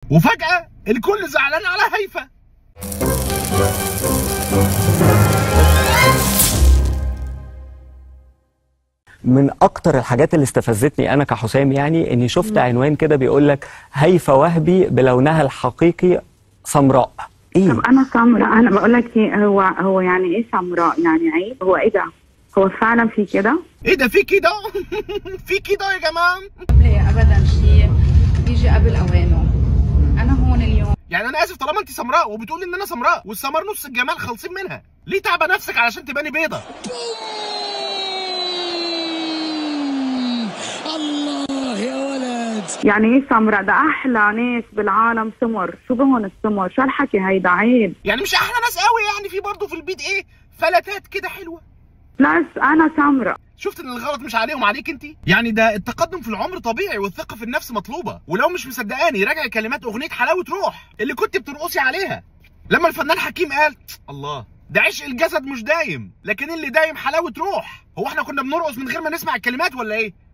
وفجاه الكل زعلان على هيفا من اكتر الحاجات اللي استفزتني انا كحسام يعني اني شفت عنوان كده بيقول لك هيفا وهبي بلونها الحقيقي سمراء ايه طب انا سمراء انا بقول لك ايه هو هو يعني ايه سمراء يعني عيب هو ايه ده هو فعلا في كده ايه ده في كده في كده يا جماعه لا ابدا شيء يجي قبل اوانه انا هون اليوم يعني انا اسف طالما انت سمراء وبتقولي ان انا سمراء والسمر نص الجمال خالصين منها ليه تعبى نفسك علشان تباني بيضه الله يا ولد يعني ايه سمراء ده احلى ناس بالعالم سمر شو بهون السمر شو الحكي هيدا عيب يعني مش احلى ناس قوي يعني في برضه في البيت ايه فلتات كده حلوه بلس انا سمراء شفت ان الغلط مش عليهم عليك انت يعني ده التقدم في العمر طبيعي والثقه في النفس مطلوبه ولو مش مصدقاني راجعي كلمات اغنيه حلاوه روح اللي كنت بترقصي عليها لما الفنان حكيم قال الله ده عشق الجسد مش دايم لكن اللي دايم حلاوه روح هو احنا كنا بنرقص من غير ما نسمع الكلمات ولا ايه